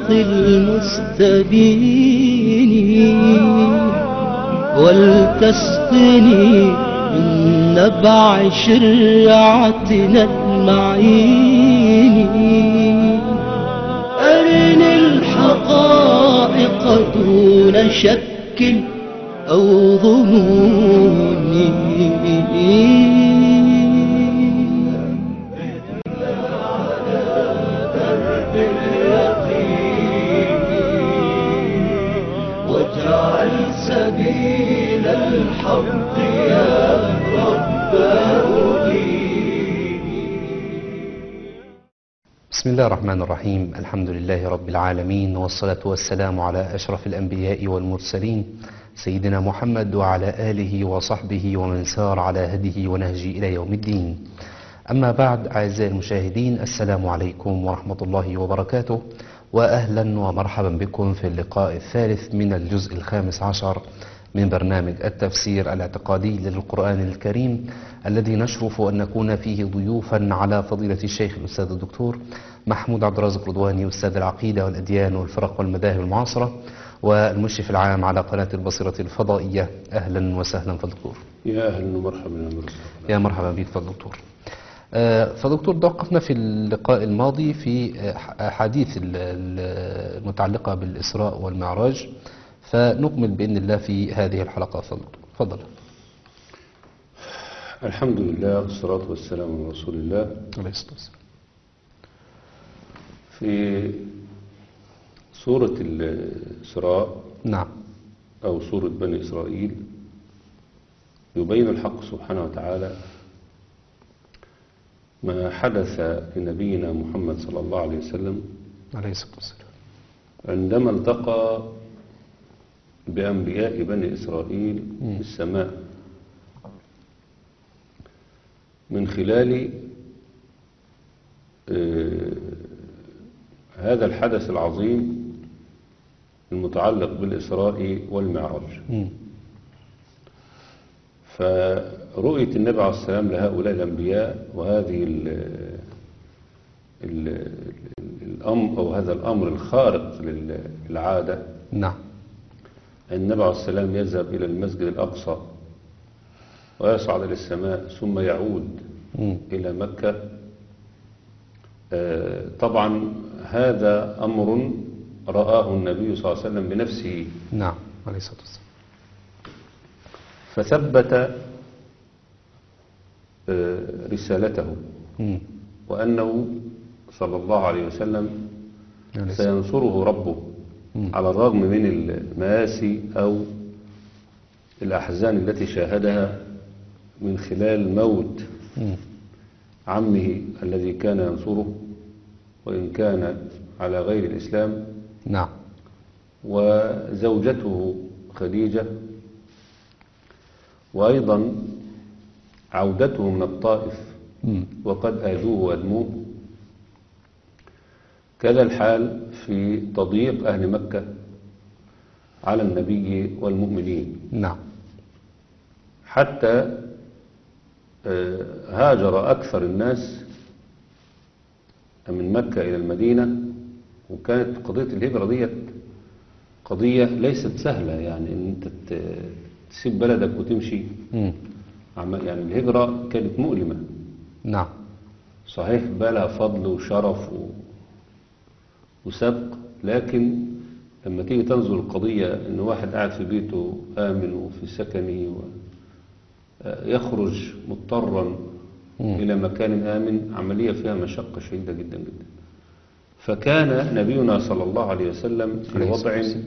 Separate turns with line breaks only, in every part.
الحق المستبين ولتسقني من نبع شرعتنا المعين أرني الحقائق دون شك أو ظنون واجعل سبيل الحق يا رب
بسم الله الرحمن الرحيم الحمد لله رب العالمين والصلاة والسلام على أشرف الأنبياء والمرسلين سيدنا محمد وعلى آله وصحبه ومن سار على هديه ونهجه إلى يوم الدين أما بعد أعزائي المشاهدين السلام عليكم ورحمة الله وبركاته وأهلا ومرحبا بكم في اللقاء الثالث من الجزء الخامس عشر من برنامج التفسير الاعتقادي للقرآن الكريم الذي نشرف أن نكون فيه ضيوفا على فضيلة الشيخ الأستاذ الدكتور محمود عبد الرازق رضواني أستاذ العقيدة والأديان والفرق والمذاهب المعاصرة والمشرف العام على قناة البصيرة الفضائية أهلا وسهلا فالدكتور
يا اهلا ومرحبا يا مرحبا
يا مرحبا بك فالدكتور آه، فدكتور توقفنا في اللقاء الماضي في آه، أحاديث ال- ال- المتعلقة بالإسراء والمعراج فنكمل بإذن الله في هذه الحلقة فالدكتور تفضل
الحمد لله والصلاة والسلام على رسول الله
عليه الصلاة والسلام
في سورة الإسراء
نعم
أو سورة بني إسرائيل يبين الحق سبحانه وتعالى ما حدث لنبينا محمد صلى الله عليه وسلم
عليه الصلاة والسلام
عندما التقى بأنبياء بني إسرائيل في السماء من خلال آه، هذا الحدث العظيم المتعلق بالإسراء والمعراج
مم.
فرؤية النبي عليه السلام لهؤلاء الأنبياء وهذه ال ال الأمر أو هذا الأمر الخارق لل- للعادة
نعم
النبي عليه السلام يذهب إلى المسجد الأقصى ويصعد إلى السماء ثم يعود
مم.
إلى مكة آه، طبعا هذا أمر رآه النبي صلى الله عليه وسلم بنفسه
نعم عليه الصلاة والسلام
فثبت آه، رسالته
مم.
وأنه صلى الله عليه وسلم
عليه الصلاة
سينصره ربه
مم.
على الرغم من المآسي أو الأحزان التي شاهدها من خلال موت
مم.
عمه الذي كان ينصره وإن كان على غير الإسلام
نعم
وزوجته خديجة وأيضا عودته من الطائف
مم.
وقد آذوه وأدموه كذا الحال في تضييق أهل مكة على النبي والمؤمنين
نعم
حتى آه، هاجر أكثر الناس من مكة إلى المدينة وكانت قضية الهجرة ديت قضية ليست سهلة يعني إن أنت ت- تسيب بلدك وتمشي
مم.
عم- يعني الهجرة كانت مؤلمة
نعم
صحيح بقى لها فضل وشرف و... وسبق لكن لما تيجي تنظر القضية ان واحد قاعد في بيته آمن وفي سكنه و... آه، يخرج مضطرا إلى مكان آمن عملية فيها مشقة شديدة جدا جدا فكان نبينا صلى الله عليه وسلم في
عليه الصلاة
وضع
والسلام.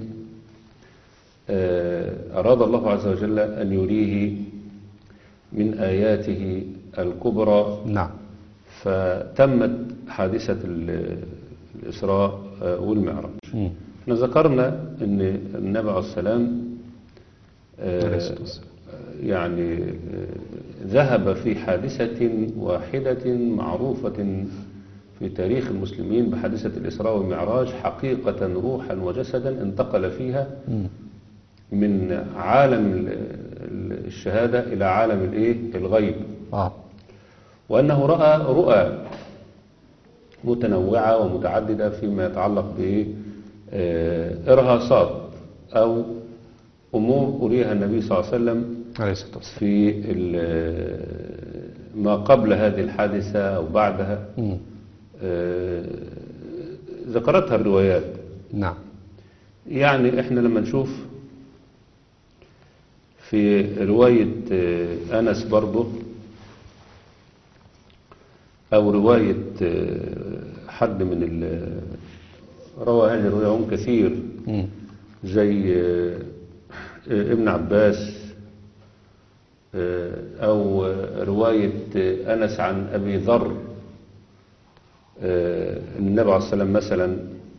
آه، أراد الله عز وجل أن يريه من آياته الكبرى
نعم
فتمت حادثة ال- الإسراء آه، والمعراج
مم.
احنا ذكرنا أن النبي عليه السلام آه،
عليه الصلاة والسلام.
يعني آه، ذهب في حادثة واحدة معروفة في تاريخ المسلمين بحادثة الإسراء والمعراج حقيقة روحا وجسدا انتقل فيها
مم.
من عالم ال- ال- الشهادة إلى عالم الإيه؟ الغيب
آه
وأنه رأى رؤى متنوعة ومتعددة فيما يتعلق آه، إرهاصات أو أمور أريها النبي صلى الله عليه وسلم
عليه الصلاة والسلام
في ال- ما قبل هذه الحادثة أو بعدها
مم.
آه، ذكرتها الروايات
نعم
يعني احنا لما نشوف في رواية آه، أنس برضه أو رواية آه، حد من ال- روى هذه الرواية هم كثير
مم.
زي آه، آه، ابن عباس آه، أو آه، رواية آه، أنس عن أبي ذر آه، النبي عليه الصلاة والسلام مثلا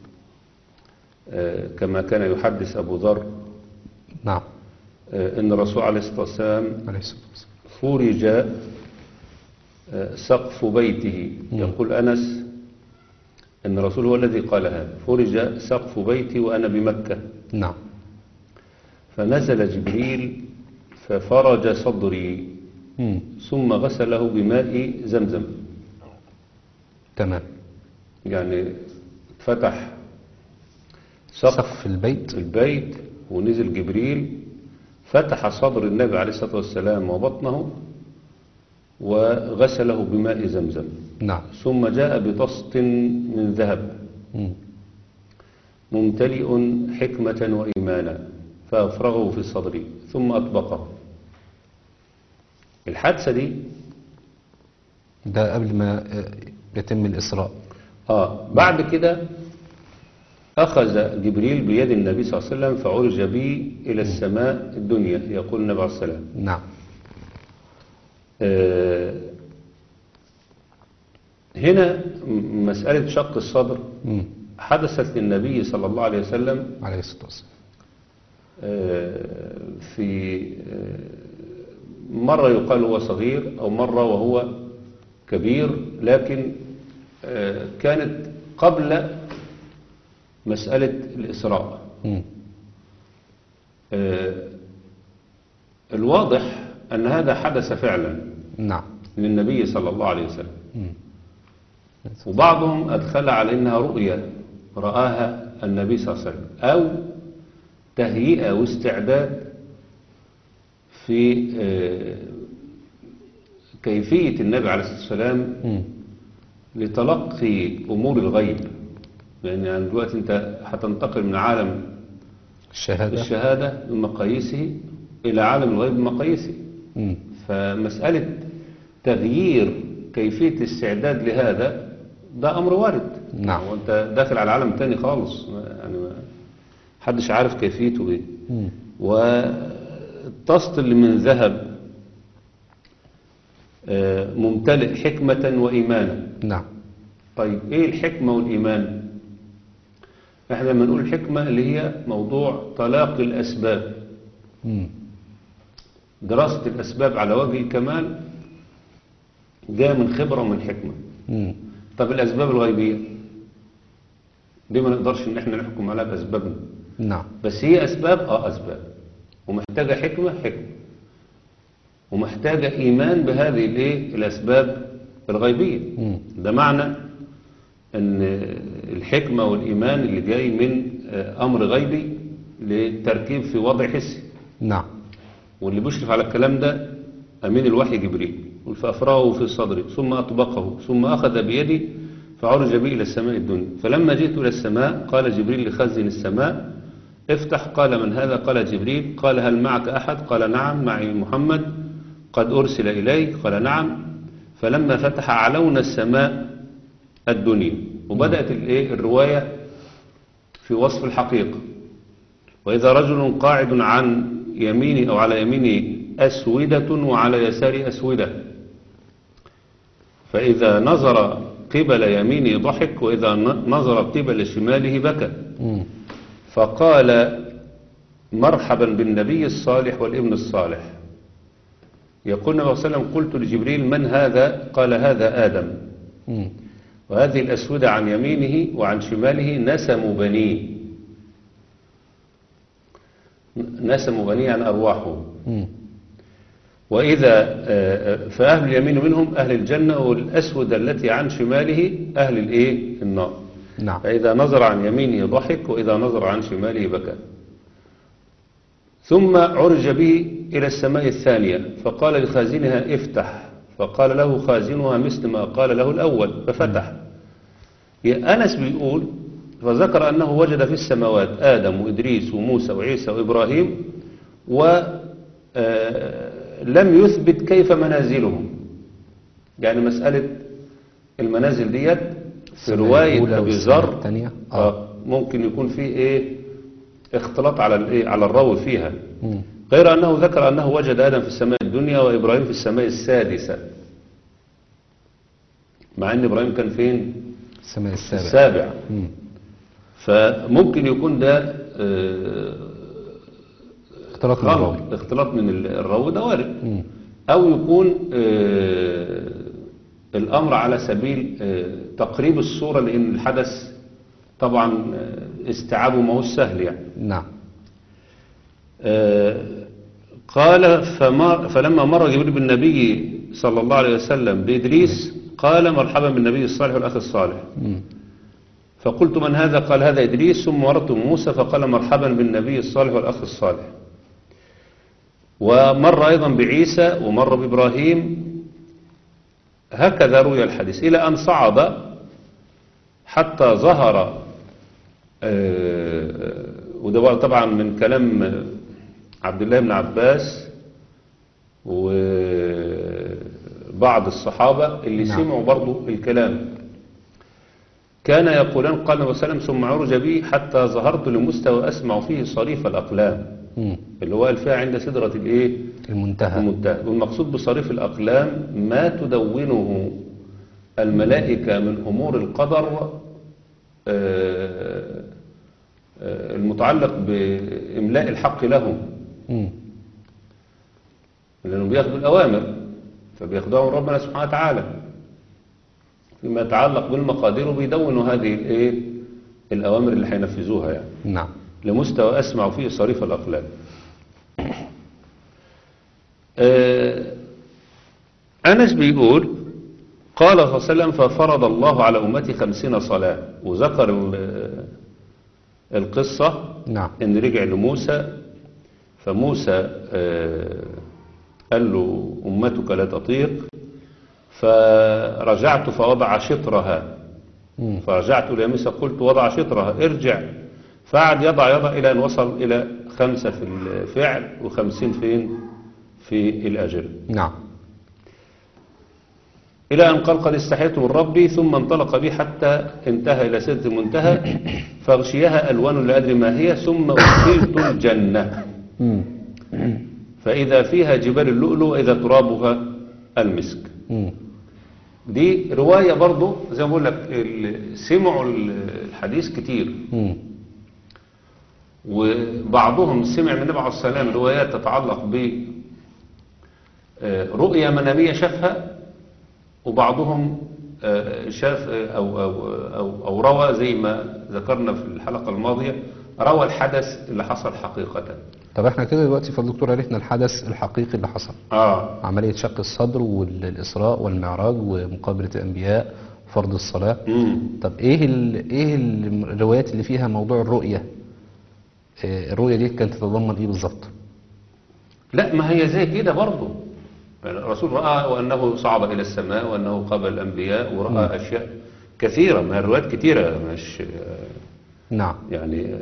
آه، كما كان يحدث أبو ذر
نعم
آه، أن الرسول عليه الصلاة والسلام
عليه الصلاة والسلام
فرج آه، سقف بيته يقول أنس أن الرسول هو الذي قال هذا فرج سقف بيتي وأنا بمكة
نعم
فنزل جبريل ففرج صدري
مم.
ثم غسله بماء زمزم
تمام
يعني فتح سقف
سقف البيت
البيت ونزل جبريل فتح صدر النبي عليه الصلاة والسلام وبطنه وغسله بماء زمزم
نعم
ثم جاء بطست من ذهب
مم.
ممتلئ حكمة وإيمانا فأفرغه في صدري ثم أطبقه الحادثة دي
ده قبل ما آه، يتم الإسراء
آه بعد كده أخذ جبريل بيد النبي صلى الله عليه وسلم فعرج به إلى السماء الدنيا يقول النبي عليه السلام
نعم
آه هنا م- مسألة شق الصدر
مم.
حدثت للنبي صلى الله عليه وسلم
عليه الصلاة والسلام
آه، في آه، مرة يقال هو صغير أو مرة وهو كبير لكن آه، كانت قبل مسألة الإسراء
مم.
آه، الواضح أن هذا حدث فعلا
نعم
للنبي صلى الله عليه وسلم
مم.
وبعضهم أدخل على إنها رؤية رآها النبي صلى الله عليه وسلم أو تهيئة واستعداد في آه، كيفية النبي عليه الصلاة والسلام
مم.
لتلقي أمور الغيب لأن يعني دلوقتي أنت هتنتقل من عالم
الشهادة
الشهادة بمقاييسه إلى عالم الغيب بمقاييسه
مم.
فمسألة تغيير كيفية الاستعداد لهذا ده أمر وارد
نعم.
وأنت داخل على عالم تاني خالص يعني ما حدش عارف كيفيته إيه
مم.
والطست اللي من ذهب آه، ممتلئ حكمة وإيمانا
نعم
طيب إيه الحكمة والإيمان احنا لما نقول الحكمة اللي هي موضوع تلاقي الأسباب
مم.
دراسة الأسباب على وجه الكمال جاء من خبرة ومن حكمة
مم.
طب الأسباب الغيبية دي ما نقدرش إن احنا نحكم عليها بأسبابنا
نعم
بس هي أسباب آه أسباب ومحتاجة حكمة حكمة ومحتاجة إيمان بهذه الإيه الأسباب الغيبية
مم.
ده معنى أن الحكمة والإيمان اللي جاي من آه، أمر غيبي للتركيب في وضع حسي
نعم
واللي بيشرف على الكلام ده أمين الوحي جبريل يقول فأفرغه في صدري ثم أطبقه ثم أخذ بيدي فعرج بي إلى السماء الدنيا فلما جئت إلى السماء قال جبريل لخزن السماء افتح قال من هذا قال جبريل قال هل معك أحد قال نعم معي محمد قد أرسل إليك قال نعم فلما فتح علونا السماء الدنيا وبدأت الإيه الرواية في وصف الحقيقة وإذا رجل قاعد عن يميني أو على يميني أسودة وعلى يساري أسودة فإذا نظر قبل يمينه ضحك وإذا ن- نظر قبل شماله بكى
مم.
فقال مرحبا بالنبي الصالح والابن الصالح يقول النبي صلى الله عليه وسلم قلت لجبريل من هذا قال هذا آدم
مم.
وهذه الأسودة عن يمينه وعن شماله نسم بنيه نسم بنيه عن أرواحه
مم.
وإذا آه، آه، فأهل اليمين منهم أهل الجنة والأسود التي عن شماله أهل الإيه النار
نعم
فإذا نظر عن يمينه ضحك وإذا نظر عن شماله بكى ثم عرج به إلى السماء الثانية فقال لخازنها افتح فقال له خازنها مثل ما قال له الأول ففتح يا أنس بيقول فذكر أنه وجد في السماوات آدم وإدريس وموسى وعيسى وإبراهيم ولم يثبت كيف منازلهم يعني مسألة المنازل ديت في
السماء
رواية
الأولى
أبي
والسماء
ذر
الثانية. آه.
آه، ممكن يكون في إيه اختلاط على الإيه على الراوي فيها
مم.
غير أنه ذكر أنه وجد آدم في السماء الدنيا وإبراهيم في السماء السادسة مع أن إبراهيم كان فين
السماء السابع
السابع
مم.
فممكن يكون ده آه،
اختلاط من الراوي
خلط اختلاط من ال- الراوي ده وارد
مم.
أو يكون آه، الأمر على سبيل آه، تقريب الصورة لأن الحدث طبعا آه، استيعابه ما هو سهل يعني
نعم
آه، قال فما فلما مر جبريل بالنبي صلى الله عليه وسلم بإدريس قال مرحبا بالنبي الصالح والأخ الصالح
مم.
فقلت من هذا قال هذا إدريس ثم مررت بموسى فقال مرحبا بالنبي الصالح والأخ الصالح ومر أيضا بعيسى ومر بإبراهيم هكذا روي الحديث إلى أن صعد حتى ظهر آه، وده بقى طبعا من كلام آه، عبد الله بن عباس وبعض الصحابة اللي
نعم.
سمعوا برضو الكلام كان يقولان قال النبي صلى الله عليه وسلم ثم عرج بي حتى ظهرت لمستوى أسمع فيه صريف الأقلام
مم.
اللي هو قال فيها عند سدرة الإيه
المنتهى
المنتهى والمقصود بصريف الأقلام ما تدونه الملائكة من أمور القدر آه، آه، المتعلق بإملاء الحق لهم
مم.
لأنهم بياخدوا الأوامر فبياخدوها من ربنا سبحانه وتعالى فيما يتعلق بالمقادير وبيدونوا هذه الإيه الأوامر اللي هينفذوها يعني
نعم
لمستوى أسمع فيه صريف الأقلام آه، أنس بيقول قال صلى الله عليه وسلم ففرض الله على أمتي خمسين صلاة وذكر ال- القصة
نعم
إن رجع لموسى فموسى آه، قال له أمتك لا تطيق فرجعت فوضع شطرها
مم.
فرجعت إلى موسى قلت وضع شطرها ارجع فقعد يضع يضع إلى أن وصل إلى خمسة في الفعل وخمسين فين في الأجر
نعم
إلى أن قال قد استحيت من ربي ثم انطلق بي حتى انتهى إلى سدة المنتهى فغشيها ألوان لا أدري ما هي ثم أدخلت الجنة
مم.
فإذا فيها جبال اللؤلؤ وإذا ترابها المسك
مم.
دي رواية برضو زي ما بقول لك ال- سمعوا ال- الحديث كتير
مم.
وبعضهم سمع من النبي عليه الصلاة والسلام روايات تتعلق ب آه، رؤية منامية شافها وبعضهم آه، شاف آه، أو, أو, أو, أو روى زي ما ذكرنا في الحلقة الماضية روى الحدث اللي حصل حقيقة
طب احنا كده دلوقتي فالدكتور عرفنا الحدث الحقيقي اللي حصل
آه
عملية شق الصدر والإسراء والمعراج ومقابلة الأنبياء وفرض الصلاة
مم.
طب ايه ال... ايه الروايات اللي فيها موضوع الرؤية آه، الرؤية دي كانت تتضمن ايه بالظبط
لا ما هي زي كده برضه يعني الرسول رأى وأنه صعد إلى السماء وأنه قابل الأنبياء ورأى أشياء كثيرة ما هي الروايات كثيرة مش
نعم
يعني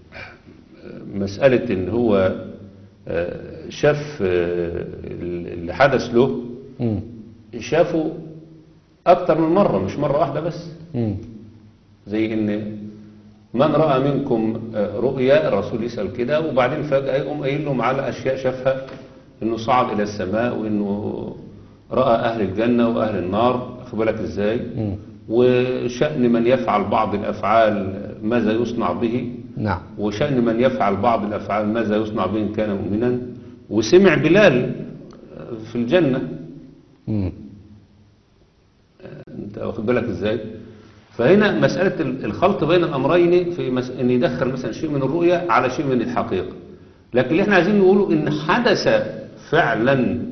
مسألة إن هو آه، شاف آه، اللي حدث له
مم.
شافه أكتر من مرة مش مرة واحدة بس
مم.
زي إن من رأى منكم آه، رؤيا الرسول يسأل كده وبعدين فجأة يقوم قايل لهم على أشياء شافها إنه صعد إلى السماء وإنه رأى أهل الجنة وأهل النار أخد بالك إزاي
مم.
وشأن من يفعل بعض الأفعال ماذا يصنع به
نعم
وشأن من يفعل بعض الأفعال ماذا يصنع به إن كان مؤمنا وسمع بلال في الجنة
مم.
انت واخد بالك ازاي فهنا مسألة ال- الخلط بين الأمرين في مس... ان يدخل مثلا شيء من الرؤية على شيء من الحقيقة لكن اللي احنا عايزين نقوله ان حدث فعلا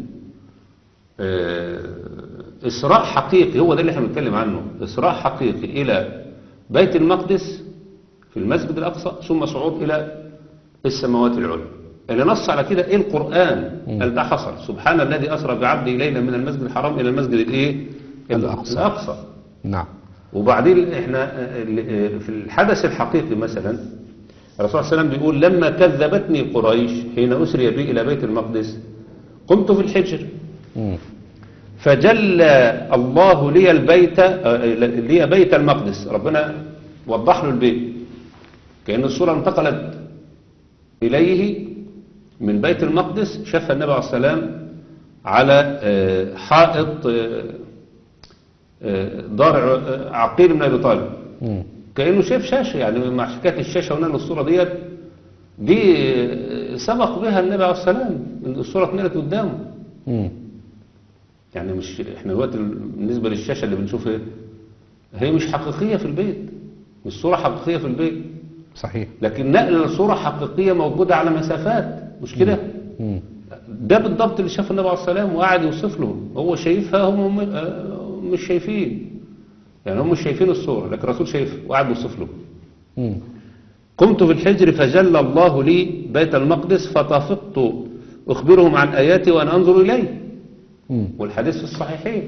آه، إسراء حقيقي هو ده اللي احنا بنتكلم عنه إسراء حقيقي إلى بيت المقدس في المسجد الأقصى ثم صعود إلى السماوات العلى اللي نص على كده إيه القرآن قال ده حصل سبحان الذي أسرى بعبده ليلا من المسجد الحرام إلى المسجد الإيه
الأقصى.
الأقصى
نعم
وبعدين احنا آه، آه، في الحدث الحقيقي مثلا الرسول صلى الله عليه وسلم بيقول لما كذبتني قريش حين أسري بي إلى بيت المقدس قمت في الحجر
مم.
فجلى الله لي البيت آه، لي بيت المقدس ربنا وضح له البيت كأن الصورة انتقلت إليه من بيت المقدس شاف النبي عليه السلام على آه، حائط آه، آه، دار ع- عقيل بن أبي طالب
مم.
كأنه شاف شاشة يعني مع حكاية الشاشة هنا الصورة ديت دي آه، سبق بها النبي عليه السلام الصورة اتنقلت قدامه
مم.
يعني مش احنا دلوقتي بالنسبة للشاشة اللي بنشوفها هي مش حقيقية في البيت مش صورة حقيقية في البيت
صحيح
لكن نقل لصورة حقيقية موجودة على مسافات مش كده
مم.
ده بالضبط اللي شافه النبي عليه السلام وقعد يوصف لهم هو شايفها هم م- آه، مش شايفين يعني هم مش شايفين الصورة لكن الرسول شايفها وقعد يوصف لهم
مم.
قمت في الحجر فجلى الله لي بيت المقدس فطفقت أخبرهم عن آياتي وأن أنظر إليه
مم.
والحديث في الصحيحين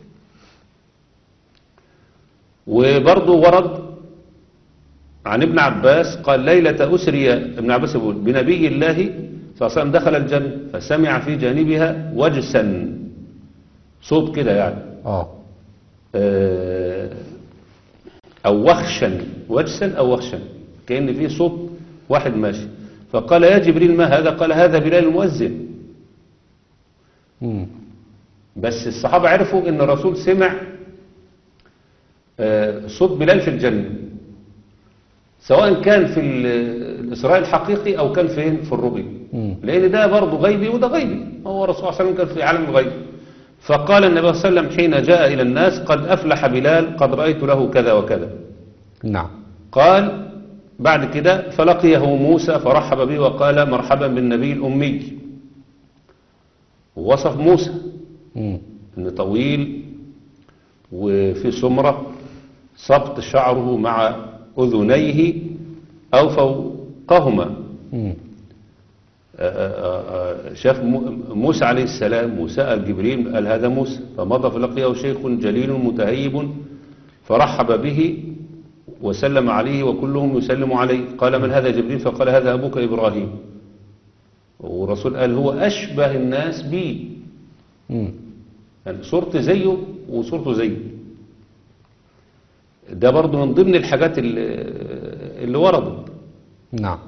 وبرضه ورد عن ابن عباس قال ليلة أسري ابن عباس يقول بنبي الله صلى الله عليه وسلم دخل الجنة فسمع في جانبها وجسا صوت كده يعني
اه
آه، أو وخشا وجسا أو وخشا كأن فيه صوت واحد ماشي فقال يا جبريل ما هذا قال هذا بلال المؤذن
مم.
بس الصحابة عرفوا ان الرسول سمع آه، صوت بلال في الجنة سواء كان في ال- الإسراء الحقيقي أو كان فين في الرؤيا
مم.
لأن ده برضه غيبي وده غيبي هو الرسول صلى الله عليه وسلم كان في عالم الغيب فقال النبي صلى الله عليه وسلم حين جاء إلى الناس قد أفلح بلال قد رأيت له كذا وكذا
نعم
قال بعد كده فلقيه موسى فرحب به وقال مرحبا بالنبي الأمي ووصف موسى
مم.
ان طويل وفي سمرة سبط شعره مع أذنيه أو فوقهما
مم.
آه، آه، آه، شاف مو- موسى عليه السلام وسأل جبريل قال هذا موسى فمضى فلقيه شيخ جليل متهيب فرحب به وسلم عليه وكلهم يسلم عليه قال من هذا جبريل فقال هذا أبوك إبراهيم والرسول قال هو أشبه الناس بي
مم.
يعني صورتي زيه وصورته زيه ده برضو من ضمن الحاجات اللي, اللي وردت
نعم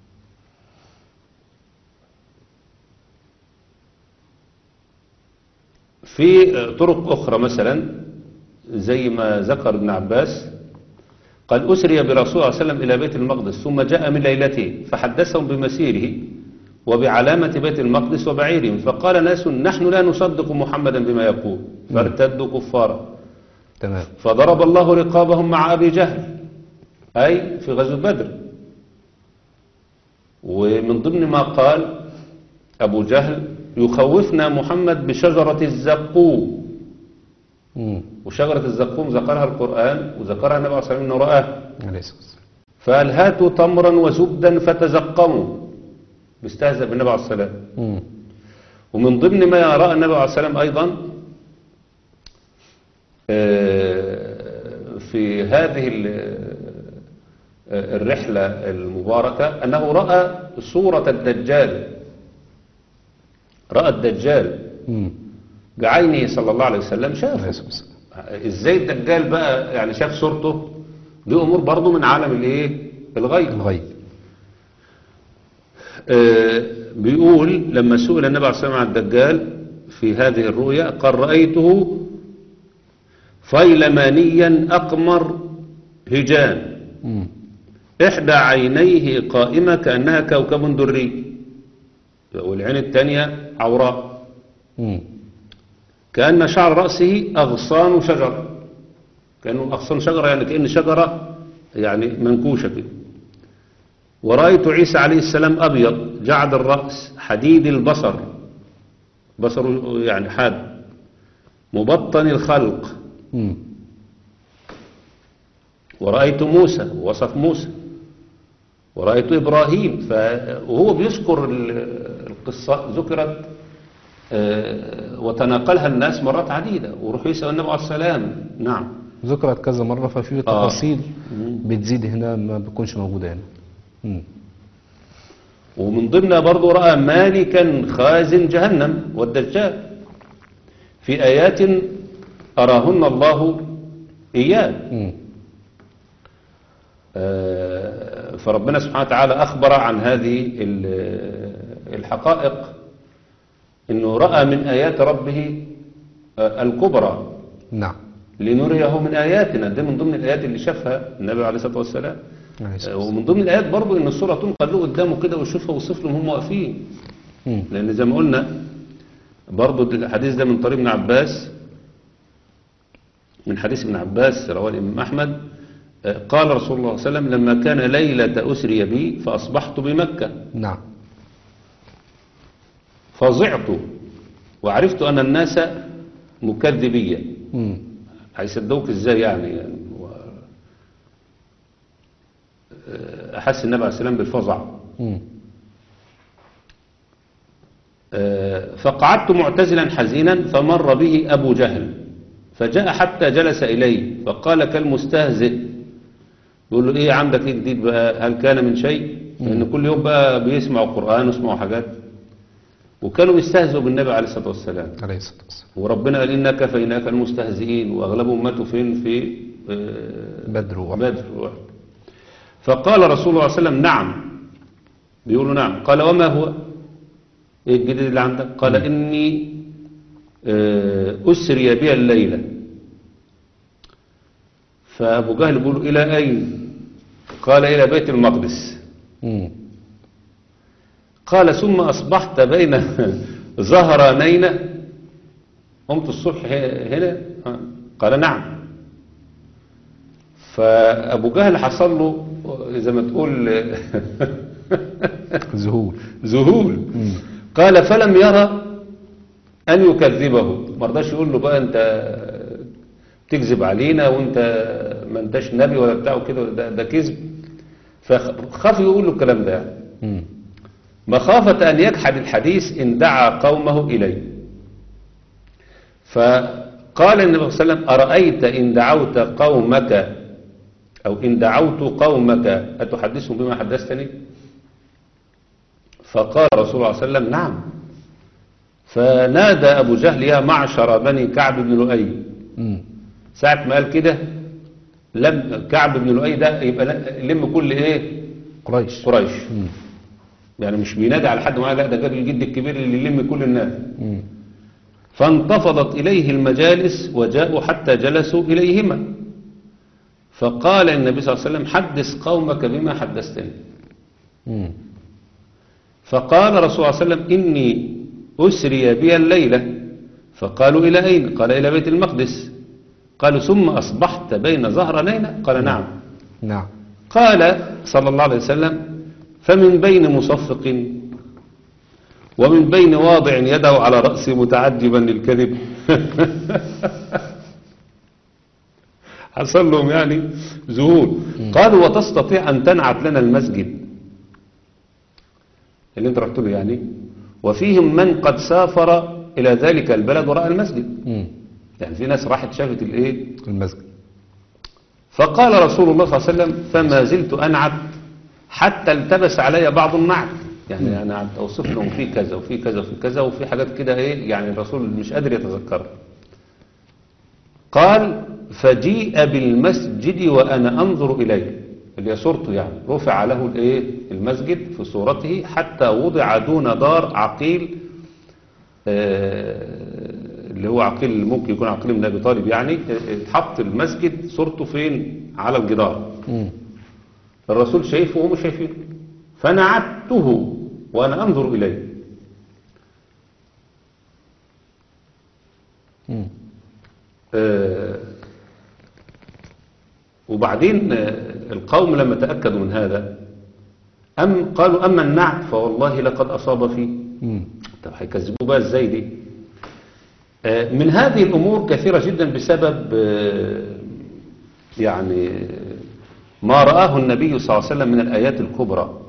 في طرق أخرى مثلا زي ما ذكر ابن عباس قال أسري برسول الله صلى الله عليه وسلم إلى بيت المقدس ثم جاء من ليلته فحدثهم بمسيره وبعلامة بيت المقدس وبعيرهم فقال ناس نحن لا نصدق محمدا بما يقول فارتدوا كفارا
تمام
فضرب الله رقابهم مع أبي جهل أي في غزوة بدر ومن ضمن ما قال أبو جهل يخوفنا محمد بشجرة الزقوم
مم.
وشجرة الزقوم ذكرها القرآن وذكرها النبي عليه الصلاة والسلام أنه رآها
عليه الصلاة والسلام
فقال هاتوا تمرا وزبدا فتزقموا بيستهزأ بالنبي عليه الصلاة والسلام
مم.
ومن ضمن ما يرى النبي عليه السلام أيضا آه، في هذه ال- آه، الرحلة المباركة أنه رأى صورة الدجال رأى الدجال
مم.
بعينه صلى الله عليه وسلم
عليه
شافه
الصلاة والسلام
ازاي الدجال بقى يعني شاف صورته دي امور برضه من عالم الايه الغيب
الغيب
آه، بيقول لما سئل النبي عليه الصلاة والسلام عن الدجال في هذه الرؤيا قال رأيته فيلمانيا أقمر هجان
مم.
إحدى عينيه قائمة كأنها كوكب دري والعين الثانية عوراء
مم.
كأن شعر رأسه أغصان شجر كأنه أغصان شجرة يعني كأن شجرة يعني منكوشة كده ورأيت عيسى عليه السلام أبيض جعد الرأس حديد البصر بصره يعني حاد مبطن الخلق
مم.
ورأيت موسى ووصف موسى ورأيت إبراهيم ف... وهو بيذكر ال- القصة ذكرت آه، وتناقلها الناس مرات عديدة وروح يسأل النبي عليه السلام نعم
ذكرت كذا مرة ففي
آه.
تفاصيل
مم.
بتزيد هنا ما بتكونش موجودة هنا مم.
ومن ضمنها برضو رأى مالكا خازن جهنم والدجال في آيات أراهن الله إياه
مم.
آه، فربنا سبحانه وتعالى أخبر عن هذه ال- الحقائق أنه رأى من آيات ربه آه، الكبرى
نعم
لنريه من آياتنا ده من ضمن الآيات اللي شافها النبي عليه الصلاة والسلام
عليه الصلاة
آه،
والسلام.
ومن ضمن الآيات برضو أن الصورة تنقل له قدامه كده ويشوفها ويوصف لهم هم واقفين
مم.
لأن زي ما قلنا برضو الحديث ده من طريق ابن عباس من حديث ابن عباس رواه الإمام أحمد آه، قال رسول الله صلى الله عليه وسلم لما كان ليلة أسري بي فأصبحت بمكة
نعم
فزعت وعرفت أن الناس مكذبية
مم.
هيصدقوك ازاي يعني, يعني و- آه، أحس النبي عليه السلام بالفزع
مم.
آه، فقعدت معتزلا حزينا فمر به أبو جهل فجاء حتى جلس إليه فقال كالمستهزئ يقول له إيه عندك إيه جديد بقى هل كان من شيء لأن كل يوم بقى بيسمعوا قرآن ويسمعوا حاجات وكانوا بيستهزئوا بالنبي عليه الصلاة والسلام
عليه الصلاة والسلام
وربنا قال إنا كفيناك المستهزئين وأغلبهم ماتوا فين في آه،
بدر وأحد.
بدر وأحد. فقال رسول الله صلى الله عليه وسلم نعم بيقولوا نعم قال وما هو ايه الجديد اللي عندك قال اني آه، اسري بي الليله فابو جهل بيقول الى اين قال الى بيت المقدس
مم.
قال ثم اصبحت بين ظهرانين قمت الصبح ه- هنا آه. قال نعم فابو جهل حصل له زي ما تقول
ذهول
ذهول
مم.
قال فلم يرى أن يكذبه ما رضاش يقول له بقى أنت تكذب علينا وأنت ما أنتش نبي ولا بتاع كده ده, ده كذب فخاف يقول له الكلام ده يعني
مم.
مخافة أن يجحد الحديث إن دعا قومه إليه فقال النبي صلى الله عليه وسلم أرأيت إن دعوت قومك أو إن دعوت قومك أتحدثهم بما حدثتني فقال رسول الله صلى الله عليه وسلم نعم فنادى أبو جهل يا معشر بني كعب بن لؤي
مم.
ساعة ما قال كده لم كعب بن لؤي ده يبقى لم كل ايه
قريش
قريش
مم.
يعني مش بينادي على حد معين لا ده جاب الجد الكبير اللي يلم كل الناس
مم.
فانتفضت إليه المجالس وجاءوا حتى جلسوا إليهما فقال النبي صلى الله عليه وسلم حدث قومك بما حدثتني
مم.
فقال رسول الله صلى الله عليه وسلم إني أسري بي الليلة فقالوا إلى أين قال إلى بيت المقدس قالوا ثم أصبحت بين ظهرانين قال نعم
نعم
قال صلى الله عليه وسلم فمن بين مصفق ومن بين واضع يده على رأسه متعجبا للكذب حصل لهم يعني ذهول قالوا وتستطيع أن تنعت لنا المسجد اللي انت رحت له يعني وفيهم من قد سافر إلى ذلك البلد ورأى المسجد
مم.
يعني في ناس راحت شافت الايه
المسجد
فقال رسول الله صلى الله عليه وسلم فما زلت أنعت حتى التبس علي بعض النعت يعني أنا قعدت أوصف لهم في كذا وفي كذا وفي كذا وفي حاجات كده إيه يعني الرسول مش قادر يتذكرها قال فجيء بالمسجد وأنا أنظر إليه اللي هي صورته يعني رفع له الإيه المسجد في صورته حتى وضع دون دار عقيل آه، اللي هو عقيل ممكن يكون عقيل من أبي طالب يعني آه، اتحط المسجد صورته فين على الجدار
مم.
الرسول شايفه وهم شايفينه فنعته وأنا أنظر إليه
مم.
آه، وبعدين آه، القوم لما تأكدوا من هذا أم قالوا أما النعت فوالله لقد أصاب فيه
مم.
طب هيكذبوه بقى ازاي دي آه، من هذه الأمور كثيرة جدا بسبب آه، يعني ما رآه النبي صلى الله عليه وسلم من الآيات الكبرى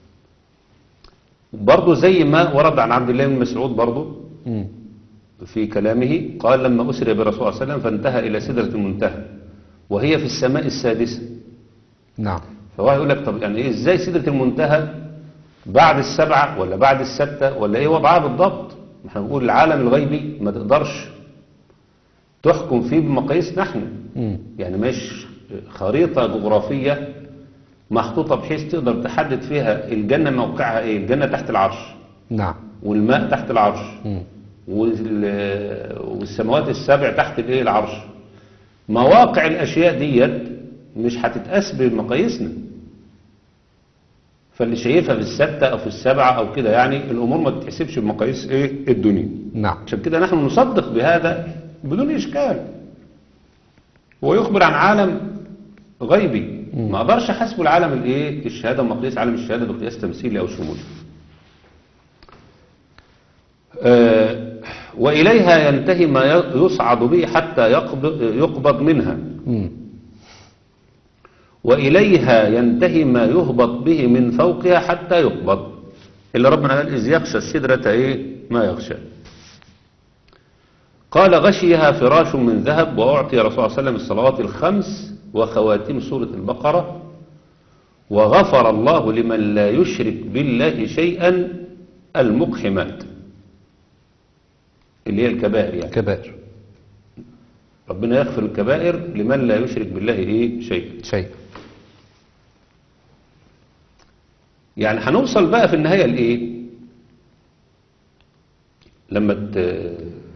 برضو زي ما ورد عن عبد الله بن مسعود برضو
مم.
في كلامه قال لما أسري برسول الله صلى الله عليه وسلم فانتهى إلى سدرة المنتهى وهي في السماء السادسة
نعم
فواحد يقول لك طب يعني ايه ازاي سدرة المنتهى بعد السبعة ولا بعد الستة ولا ايه وضعها بالضبط احنا بنقول العالم الغيبي ما تقدرش تحكم فيه بمقاييسنا احنا
مم.
يعني مش خريطة جغرافية محطوطة بحيث تقدر تحدد فيها الجنة موقعها ايه الجنة تحت العرش
نعم
والماء تحت العرش
مم.
وال- والسماوات السبع تحت الايه العرش مواقع الاشياء ديت مش هتتقاس بمقاييسنا فاللي شايفها في الستة او في السبعة او كده يعني الامور ما تتحسبش بمقاييس ايه الدنيا
نعم
عشان كده نحن نصدق بهذا بدون اشكال هو يخبر عن عالم غيبي ما اقدرش احاسبه العالم الايه الشهاده ومقياس عالم الشهاده بقياس تمثيلي او شمولي آه، وإليها ينتهي ما يصعد به حتى يقبض, يقبض منها
مم.
وإليها ينتهي ما يهبط به من فوقها حتى يقبض اللي ربنا قال إذ يغشى السدرة إيه ما يغشى قال غشيها فراش من ذهب وأعطي رسول الله صلى الله عليه وسلم الصلوات الخمس وخواتيم سورة البقرة وغفر الله لمن لا يشرك بالله شيئا المقحمات اللي هي الكبائر يعني
كبائر
ربنا يغفر الكبائر لمن لا يشرك بالله ايه شيئا
شيء
يعني هنوصل بقى في النهاية لإيه لما ت-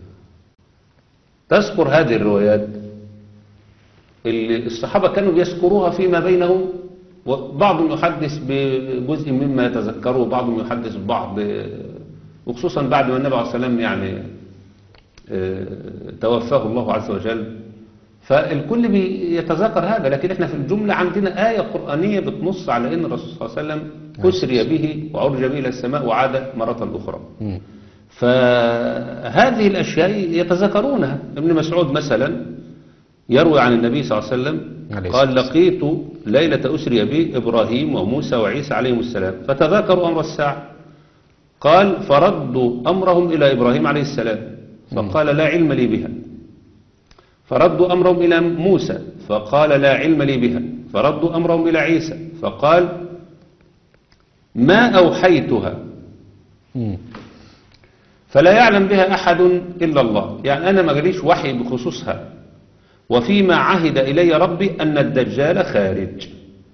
تذكر هذه الروايات اللي الصحابة كانوا بيذكروها فيما بينهم وبعضهم يحدث بجزء مما يتذكره وبعضهم يحدث ببعض وخصوصا بعد ما النبي عليه الصلاة والسلام يعني آه، توفاه الله عز وجل فالكل بيتذكر هذا لكن احنا في الجملة عندنا آية قرآنية بتنص على ان الرسول صلى الله عليه وسلم أسري به وعرج به إلى السماء وعاد مرة أخرى
مم.
فهذه الأشياء يتذكرونها ابن مسعود مثلا يروي عن النبي صلى الله عليه وسلم
عليه
قال
الصلاة
لقيت ليلة أسري بي إبراهيم وموسى وعيسى عليهم السلام فتذاكروا أمر الساعة قال فردوا أمرهم إلى إبراهيم عليه السلام فقال لا علم لي بها فردوا أمرهم إلى موسى فقال لا علم لي بها فردوا أمرهم إلى عيسى فقال ما أوحيتها
مم.
فلا يعلم بها أحد إلا الله يعني أنا ما جاليش وحي بخصوصها وفيما عهد إلي ربي أن الدجال خارج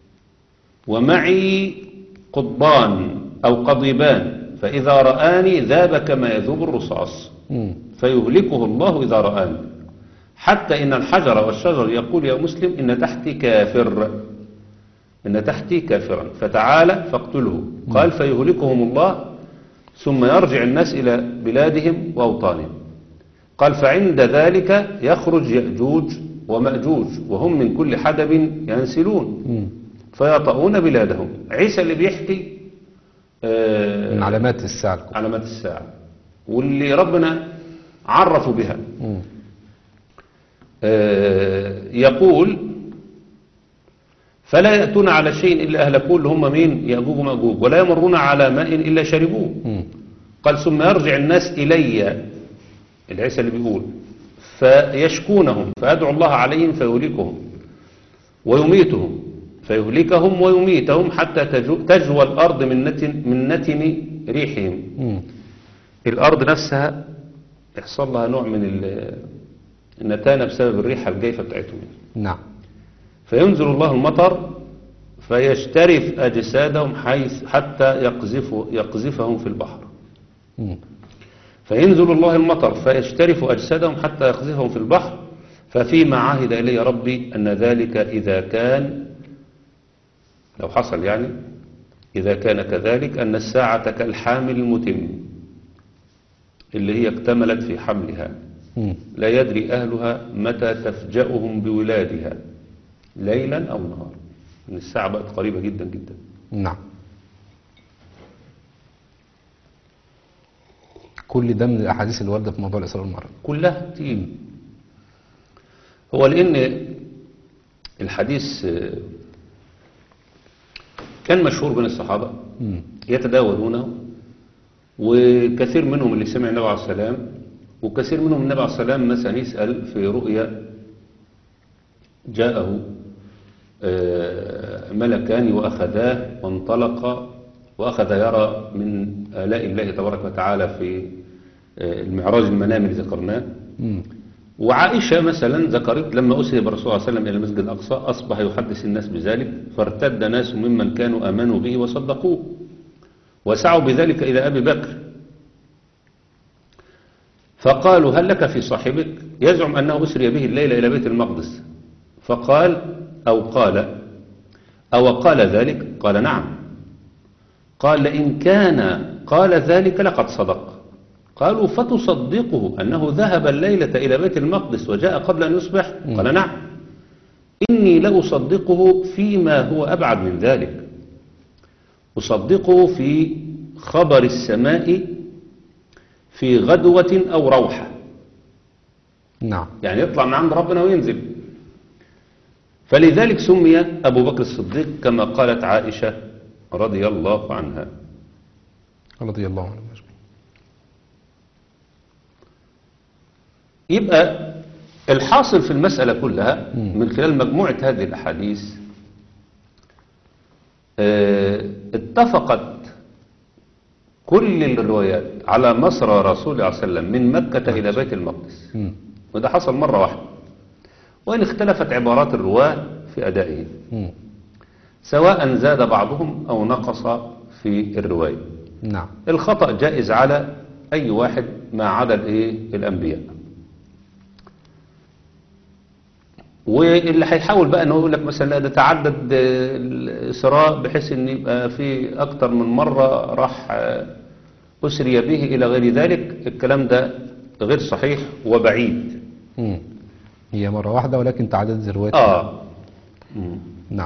ومعي قضبان أو قضيبان فإذا رآني ذاب كما يذوب الرصاص
مم.
فيهلكه الله إذا رآني حتى إن الحجر والشجر يقول يا مسلم إن تحتي كافر إن تحتي كافرا فتعالى فاقتله قال فيهلكهم الله ثم يرجع الناس إلى بلادهم وأوطانهم قال فعند ذلك يخرج يأجوج ومأجوج وهم من كل حدب ينسلون
مم.
فيطؤون بلادهم عيسى اللي بيحكي آه،
من علامات الساعة الكبرى
علامات الساعة واللي ربنا عرفوا بها
مم.
آه، يقول فلا يأتون على شيء إلا أهلكوه اللي هم مين يأجوج ومأجوج ولا يمرون على ماء إلا شربوه
مم.
قال ثم يرجع الناس إلي العيسى اللي بيقول فيشكونهم فأدعو الله عليهم فيهلكهم ويميتهم فيهلكهم ويميتهم حتى تجو- تجوى الأرض من نتن, من نتن ريحهم
مم.
الأرض نفسها يحصل لها نوع من ال- النتانة بسبب الريحة الجيفة بتاعتهم
نعم
فينزل الله المطر فيشترف أجسادهم حيث حتى يقذف يقذفهم في البحر
مم.
فينزل الله المطر فيشترف أجسادهم حتى يقذفهم في البحر ففيما عهد إلي ربي أن ذلك إذا كان لو حصل يعني إذا كان كذلك أن الساعة كالحامل المتم اللي هي اكتملت في حملها
مم.
لا يدري أهلها متى تفجأهم بولادها ليلا أو نهارا إن الساعة بقت قريبة جدا جدا
نعم كل ده من الأحاديث اللي واردة في موضوع الإسراء والمعراج
كلها تيم هو لأن الحديث آه، كان مشهور بين الصحابة
مم.
يتداولونه وكثير منهم اللي سمع النبي عليه السلام وكثير منهم النبي عليه السلام مثلا يسأل في رؤيا جاءه آه، ملكان وأخذاه وانطلق وأخذ يرى من آلاء الله تبارك وتعالى في آه، المعراج المنامي اللي ذكرناه
مم.
وعائشة مثلا ذكرت لما أسري بالرسول صلى الله عليه وسلم إلى المسجد الأقصى أصبح يحدث الناس بذلك فارتد ناس ممن كانوا آمنوا به وصدقوه وسعوا بذلك إلى أبي بكر فقالوا هل لك في صاحبك يزعم أنه أسري به الليلة إلى بيت المقدس فقال أو قال أو قال ذلك قال نعم قال لئن كان قال ذلك لقد صدق قالوا فتصدقه أنه ذهب الليلة إلى بيت المقدس وجاء قبل أن يصبح قال نعم إني لأصدقه فيما هو أبعد من ذلك أصدقه في خبر السماء في غدوة أو روحة
نعم
يعني يطلع من عند ربنا وينزل فلذلك سمي أبو بكر الصديق كما قالت عائشة رضي الله عنها
رضي الله عنه أجمعين.
يبقى الحاصل في المسألة كلها من خلال مجموعة هذه الأحاديث آه، اتفقت كل الروايات على مصر رسول الله صلى الله عليه وسلم من مكة إلى بيت المقدس
مم.
وده حصل مرة واحدة وإن اختلفت عبارات الرواة في أدائه
مم.
سواء زاد بعضهم أو نقص في الرواية
نعم
الخطأ جائز على أي واحد ما عدا الإيه الأنبياء واللي هيحاول بقى انه يقول لك مثلا لا ده تعدد آه، الإسراء بحيث ان يبقى في أكتر من مرة راح آه، أسري به إلى غير ذلك الكلام ده غير صحيح وبعيد
مم. هي مرة واحدة ولكن تعدد الروايات
آه مم.
نعم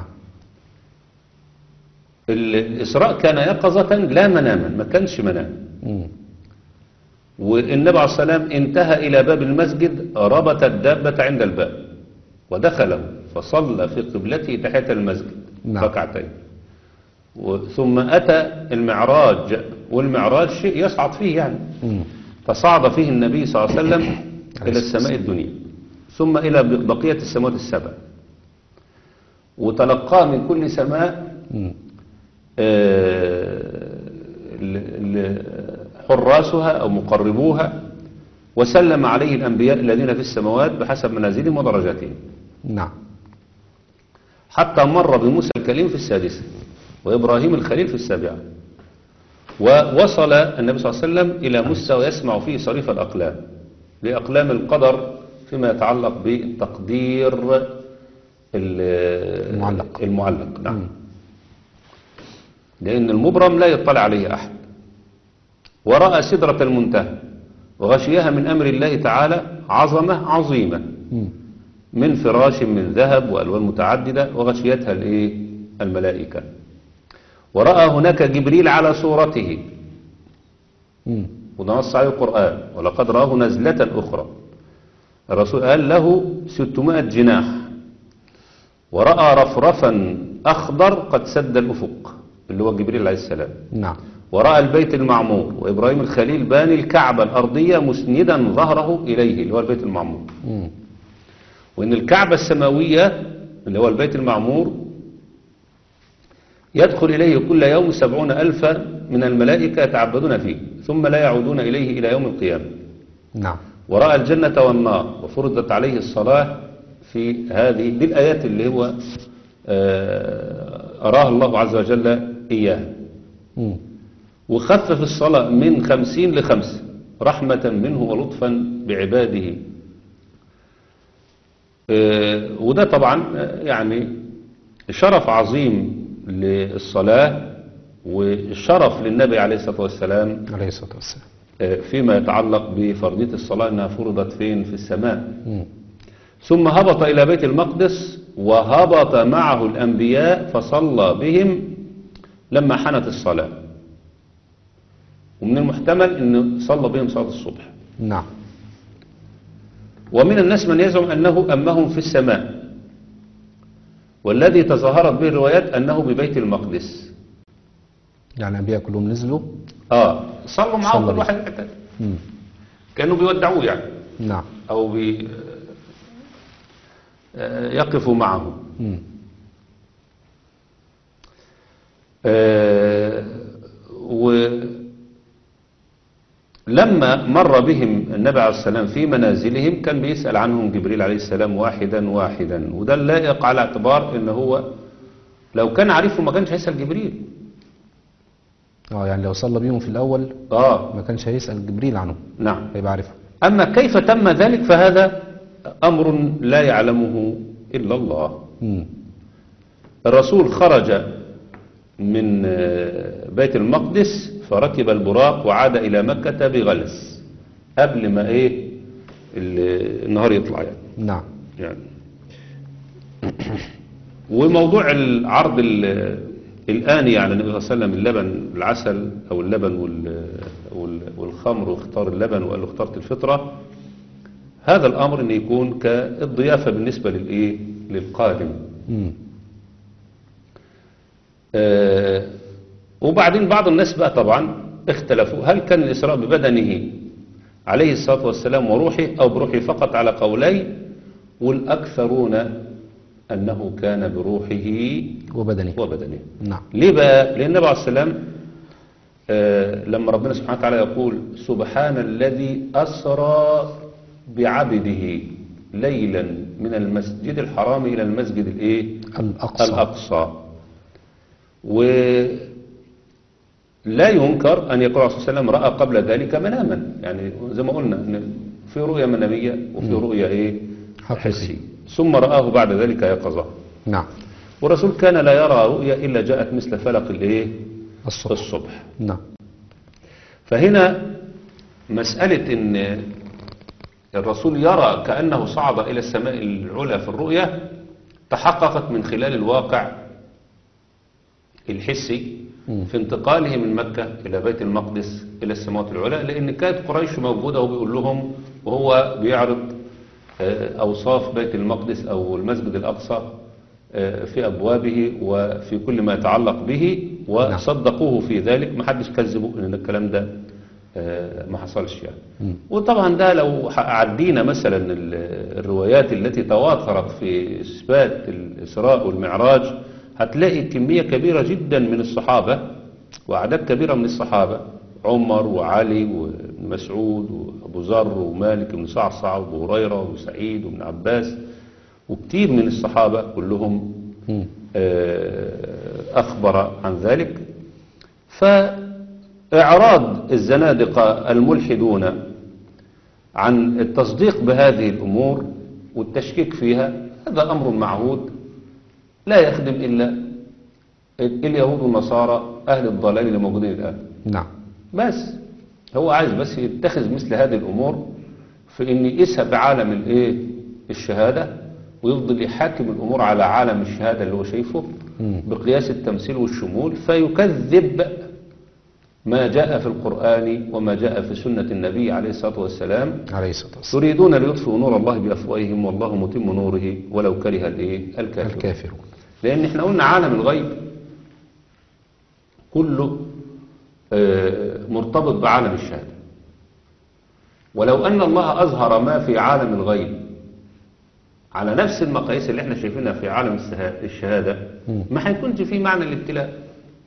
الإسراء كان يقظة لا مناما ما كانش منام
مم.
والنبي عليه الصلاة والسلام انتهى إلى باب المسجد ربط الدابة عند الباب ودخله فصلى في قبلته تحت المسجد
نعم.
ركعتين و- ثم أتى المعراج والمعراج شيء يصعد فيه يعني
مم.
فصعد فيه النبي صلى الله عليه وسلم
عليه
إلى
الصلاة
السماء الدنيا ثم إلى بقية السماوات السبع وتلقى من كل سماء
مم.
آه، ل- ل- حراسها أو مقربوها وسلم عليه الأنبياء الذين في السماوات بحسب منازلهم ودرجاتهم
نعم
حتى مر بموسى الكليم في السادسة وإبراهيم الخليل في السابعة ووصل النبي صلى الله عليه وسلم إلى مستوى يسمع فيه صريف الأقلام لأقلام القدر فيما يتعلق بالتقدير ال-
المعلق.
المعلق نعم لأن المبرم لا يطلع عليه أحد ورأى سدرة المنتهى وغشيها من أمر الله تعالى عظمة عظيمة
مم.
من فراش من ذهب وألوان متعددة وغشيتها الإيه؟ الملائكة ورأى هناك جبريل على صورته
مم.
وده نص عليه القرآن ولقد رآه نزلة أخرى الرسول قال له 600 جناح ورأى رفرفا أخضر قد سد الأفق اللي هو جبريل عليه السلام
نعم
ورأى البيت المعمور وإبراهيم الخليل باني الكعبة الأرضية مسندا ظهره إليه اللي هو البيت المعمور
مم.
وإن الكعبة السماوية اللي هو البيت المعمور يدخل إليه كل يوم سبعون ألفا من الملائكة يتعبدون فيه ثم لا يعودون إليه إلى يوم القيامة
نعم
ورأى الجنة والنار وفرضت عليه الصلاة في هذه دي الآيات اللي هو آه، أراها الله عز وجل إياها
مم.
وخفف الصلاة من خمسين لخمس رحمة منه ولطفا بعباده آه، وده طبعا آه، يعني شرف عظيم للصلاة وشرف للنبي عليه الصلاة والسلام
عليه الصلاة والسلام
آه، فيما يتعلق بفرضية الصلاة أنها فرضت فين في السماء
مم.
ثم هبط إلى بيت المقدس وهبط معه الأنبياء فصلى بهم لما حنت الصلاة ومن المحتمل أنه صلى بهم صلاة الصبح
نعم
ومن الناس من يزعم أنه أمهم في السماء والذي تظاهرت به الروايات أنه ببيت المقدس
يعني الأنبياء كلهم نزلوا
آه صلوا معاه
صلى
كل
بيه.
واحد اعتاد.
مم.
كانوا بيودعوه يعني
نعم
أو بي آه، يقفوا معه
مم.
آه، ولما مر بهم النبي عليه السلام في منازلهم كان بيسأل عنهم جبريل عليه السلام واحدا واحدا وده اللائق على اعتبار ان هو لو كان عارفه ما كانش هيسأل جبريل
اه يعني لو صلى بيهم في الأول
اه
ما كانش هيسأل جبريل عنه
نعم
هيبقى عارفه
أما كيف تم ذلك فهذا أمر لا يعلمه إلا الله
مم.
الرسول خرج من آه، بيت المقدس فركب البراق وعاد إلى مكة بغلس قبل ما إيه ال- النهار يطلع يعني,
نعم
يعني وموضوع العرض ال- الآني على النبي صلى الله عليه وسلم اللبن العسل أو اللبن وال- وال- والخمر واختار اللبن وقال له اخترت الفطرة هذا الأمر أن يكون كالضيافة بالنسبة للإيه للقادم
مم.
آه، وبعدين بعض الناس بقى طبعا اختلفوا هل كان الإسراء ببدنه عليه الصلاة والسلام وروحه أو بروحه فقط على قولين والأكثرون أنه كان بروحه
وبدني
وبدنه
نعم
ليه بقى؟ لأن النبي عليه السلام آه، لما ربنا سبحانه وتعالى يقول سبحان الذي أسرى بعبده ليلا من المسجد الحرام إلى المسجد الإيه؟
الأقصى
الأقصى ولا ينكر أن يقول عليه الصلاة والسلام رأى قبل ذلك مناما يعني زي ما قلنا إن في رؤية منامية وفي رؤية إيه
حقيقية.
حسية ثم رآه بعد ذلك يقظة
نعم
والرسول كان لا يرى رؤيا إلا جاءت مثل فلق الإيه
الصبح
الصبح
نعم
فهنا مسألة إن الرسول يرى كأنه صعد إلى السماء العلى في الرؤية تحققت من خلال الواقع الحسي
مم.
في انتقاله من مكة إلى بيت المقدس إلى السماوات العلى لأن كانت قريش موجودة وبيقول لهم وهو بيعرض آه، أوصاف بيت المقدس أو المسجد الأقصى آه، في أبوابه وفي كل ما يتعلق به وصدقوه في ذلك ما حدش كذبه إن الكلام ده آه، ما حصلش يعني
مم.
وطبعا ده لو عدينا مثلا ال- الروايات التي تواترت في إثبات الإسراء والمعراج هتلاقي كمية كبيرة جدا من الصحابة وأعداد كبيرة من الصحابة عمر وعلي وابن مسعود وأبو ذر ومالك بن صعصع وأبو هريرة وسعيد وابن عباس وكتير من الصحابة كلهم
مم.
آه، أخبر عن ذلك فإعراض الزنادقة الملحدون عن التصديق بهذه الأمور والتشكيك فيها هذا أمر معهود لا يخدم إلا اليهود والنصارى أهل الضلال اللي موجودين الآن
نعم
بس هو عايز بس يتخذ مثل هذه الأمور في أن يقيسها بعالم الإيه الشهادة ويفضل يحاكم الأمور على عالم الشهادة اللي هو شايفه
مم.
بقياس التمثيل والشمول فيكذب ما جاء في القرآن وما جاء في سنة النبي عليه الصلاة والسلام
عليه الصلاة والسلام
تريدون ليطفئوا نور الله بأفواههم والله متم نوره ولو كره الإيه الكافرون
الكافرون
لأن احنا قلنا عالم الغيب كله آه، مرتبط بعالم الشهادة ولو أن الله أظهر ما في عالم الغيب على نفس المقاييس اللي احنا شايفينها في عالم السها- الشهادة
مم.
ما هيكونش في معنى الابتلاء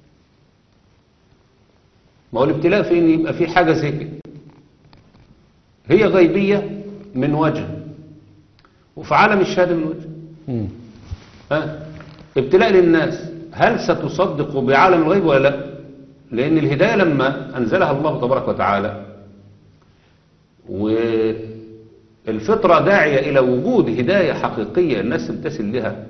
ما هو الابتلاء في ان يبقى في حاجة زي كده هي غيبية من وجه وفي عالم الشهادة من وجه
مم.
ها ابتلاء للناس هل ستصدق بعالم الغيب ولا لا لأن الهداية لما أنزلها الله تبارك وتعالى والفطرة داعية إلى وجود هداية حقيقية الناس تمتثل لها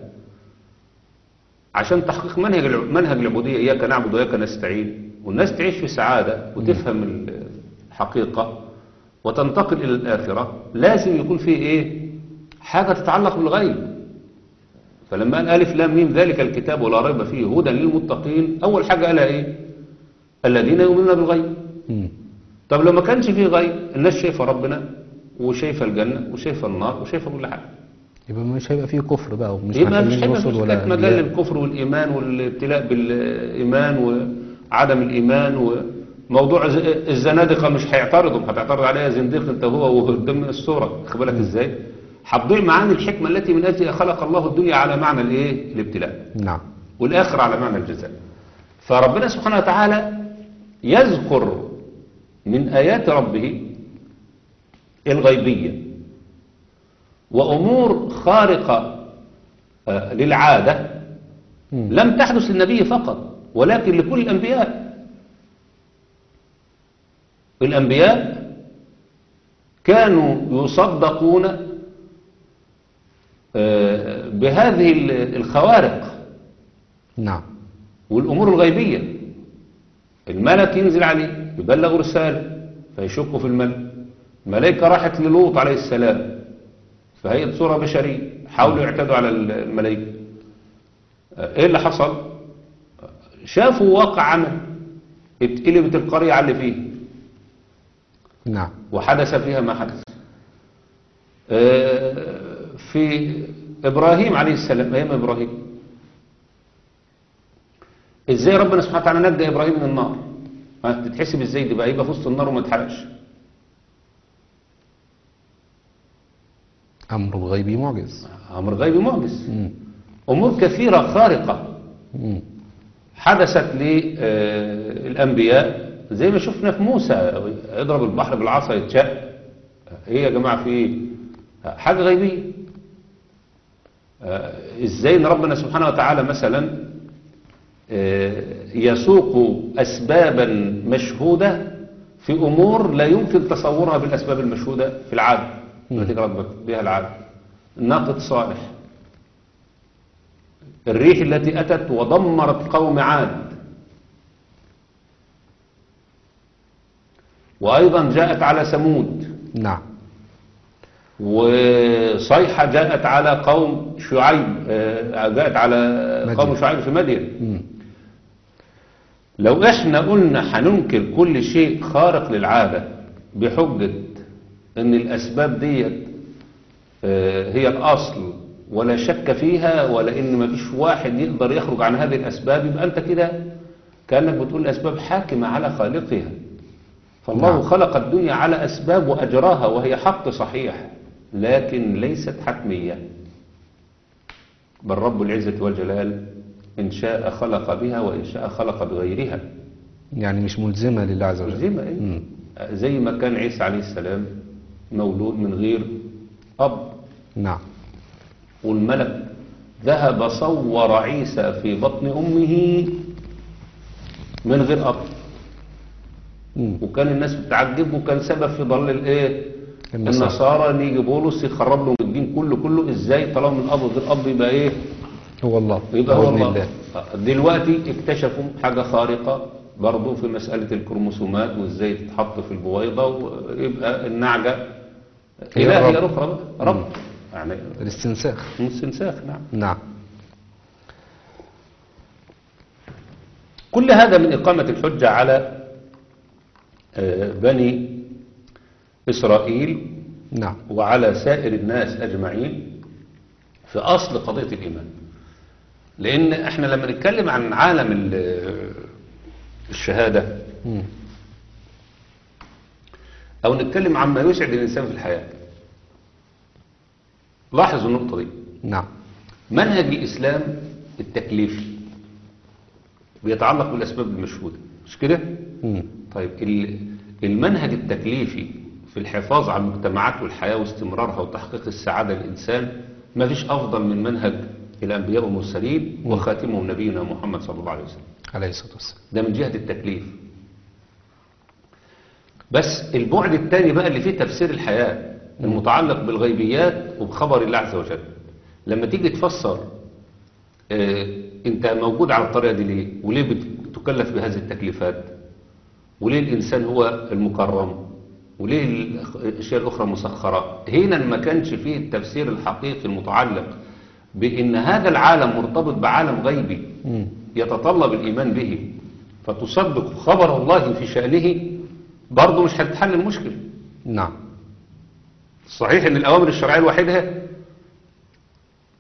عشان تحقيق منهج الع- منهج العبودية إياك نعبد وإياك نستعين والناس تعيش في سعادة وتفهم الحقيقة وتنتقل إلى الآخرة لازم يكون فيه إيه حاجة تتعلق بالغيب فلما قال ألف لام ميم ذلك الكتاب ولا ريب فيه هدى للمتقين أول حاجة قالها إيه الذين يؤمنون بالغيب
مم.
طب لو ما كانش فيه غيب الناس شايفة ربنا وشايفة الجنة وشايفة النار وشايفة كل حاجة
يبقى مش هيبقى فيه كفر بقى ومش
يبقى مش
محتاجين
هيبقى
رسل
في
ولا
مجال
أنبياء.
للكفر والإيمان والابتلاء بالإيمان وعدم الإيمان وموضوع ز- الزنادقة مش هيعترضوا هتعترض عليها زنديق انت هو وقدام الصورة خد بالك ازاي هتضيع معاني الحكمة التي من أجلها خلق الله الدنيا على معنى الايه الابتلاء
نعم
والآخر على معنى الجزاء فربنا سبحانه وتعالى يذكر من آيات ربه الغيبية وأمور خارقة آه، للعادة
مم.
لم تحدث للنبي فقط ولكن لكل الأنبياء الأنبياء كانوا يصدقون آه، بهذه ال- الخوارق
نعم
والأمور الغيبية الملك ينزل عليه يبلغ رسالة فيشكوا في الملك الملائكة راحت للوط عليه السلام فهي صورة بشرية حاولوا يعتدوا على الملائكة آه، ايه اللي حصل شافوا واقع عمل اتقلبت القرية على اللي فيه
نعم
وحدث فيها ما حدث آه، في إبراهيم عليه السلام أيام إبراهيم إزاي ربنا سبحانه وتعالى نجى إبراهيم من النار ها، تتحسب إزاي دي بقى يبقى في وسط النار وما اتحرقش
أمر الغيب معجز
أمر غيبي معجز
مم.
أمور كثيرة خارقة
مم.
حدثت للأنبياء زي ما شفنا في موسى يضرب البحر بالعصا يتشق ايه يا جماعة في ايه حاجة غيبية آه، ازاي ان ربنا سبحانه وتعالى مثلا آه، يسوق اسبابا مشهودة في امور لا يمكن تصورها بالاسباب المشهودة في العادة التي ربط بها العادة ناقة صالح الريح التي أتت ودمرت قوم عاد وأيضا جاءت على ثمود
نعم
وصيحة جاءت على قوم شعيب آه، جاءت على قوم
مدين.
شعيب في مدين
مم.
لو احنا قلنا هننكر كل شيء خارق للعادة بحجة ان الاسباب ديت آه، هي الاصل ولا شك فيها ولا ان مفيش واحد يقدر يخرج عن هذه الاسباب يبقى انت كده كانك بتقول الاسباب حاكمة على خالقها فالله
نعم.
خلق الدنيا على اسباب واجراها وهي حق صحيح لكن ليست حتمية بل رب العزة والجلال إن شاء خلق بها وإن شاء خلق بغيرها
يعني مش ملزمة لله عز وجل
زي ما إيه؟
مم.
زي ما كان عيسى عليه السلام مولود من غير أب
نعم
والملك ذهب صور عيسى في بطن أمه من غير أب
مم.
وكان الناس بتعجب وكان سبب في ضلال الايه
النصارى.
النصارى ان يجي بولس يخرب لهم الدين كله كله ازاي طالما من اب غير اب يبقى ايه
هو الله
يبقى هو
ابن
الله آه، دلوقتي اكتشفوا حاجة خارقة برضو في مسألة الكروموسومات وازاي تتحط في البويضة ويبقى النعجة
هي
إلهية
رب.
أخرى بقى رب يعني
الاستنساخ
استنساخ نعم
نعم
كل هذا من إقامة الحجة على آه، بني إسرائيل
نعم
وعلى سائر الناس أجمعين في أصل قضية الإيمان لأن احنا لما نتكلم عن عالم ال- الشهادة
مم.
أو نتكلم عن ما يسعد الإنسان في الحياة لاحظوا النقطة دي
نعم
منهج الإسلام التكليفي بيتعلق بالأسباب المشهودة مش كده؟
مم.
طيب ال- المنهج التكليفي في الحفاظ على المجتمعات والحياة واستمرارها وتحقيق السعادة للإنسان ما فيش أفضل من منهج الأنبياء والمرسلين وخاتمهم نبينا محمد صلى الله عليه وسلم
عليه الصلاة والسلام
ده من جهة التكليف بس البعد الثاني بقى اللي فيه تفسير الحياة المتعلق بالغيبيات وبخبر الله عز وجل لما تيجي تفسر اه انت موجود على الطريقة دي ليه وليه بتكلف بهذه التكليفات وليه الإنسان هو المكرم وليه الأشياء الأخرى مسخرة هنا ما كانش فيه التفسير الحقيقي المتعلق بأن هذا العالم مرتبط بعالم غيبي
مم.
يتطلب الإيمان به فتصدق خبر الله في شأنه برضه مش هتتحل المشكلة
نعم
صحيح ان الأوامر الشرعية لوحدها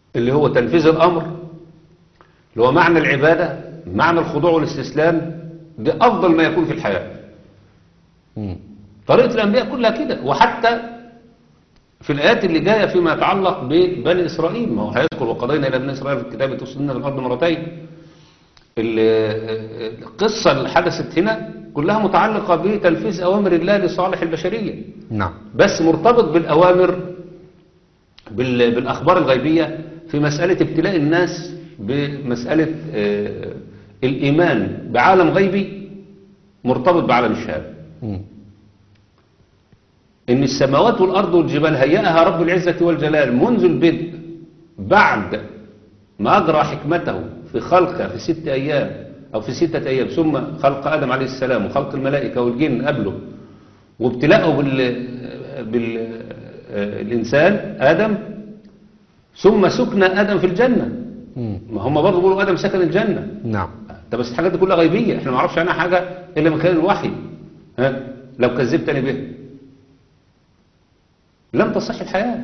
اللي هو تنفيذ الأمر اللي هو معنى العبادة معنى الخضوع والاستسلام ده أفضل ما يكون في الحياة
مم.
طريقة الأنبياء كلها كده وحتى في الآيات اللي جاية فيما يتعلق ببني إسرائيل ما هو هيذكر وقضينا إلى بني إسرائيل في الكتاب تفسدنا في الأرض مرتين ال- القصة اللي حدثت هنا كلها متعلقة بتنفيذ أوامر الله لصالح البشرية
نعم
بس مرتبط بالأوامر بال- بالأخبار الغيبية في مسألة ابتلاء الناس بمسألة آه، الإيمان بعالم غيبي مرتبط بعالم الشهادة
مم.
إن السماوات والأرض والجبال هيأها رب العزة والجلال منذ البدء بعد ما أجرى حكمته في خلقه في ست أيام أو في ستة أيام ثم خلق آدم عليه السلام وخلق الملائكة والجن قبله وابتلاءه بال بالإنسان آدم ثم سكن آدم في الجنة
مم.
ما هم برضه بيقولوا آدم سكن الجنة
نعم
ده بس الحاجات دي كلها غيبية احنا ما نعرفش عنها حاجة إلا من خلال الوحي ها لو كذبتني به لم تصح الحياة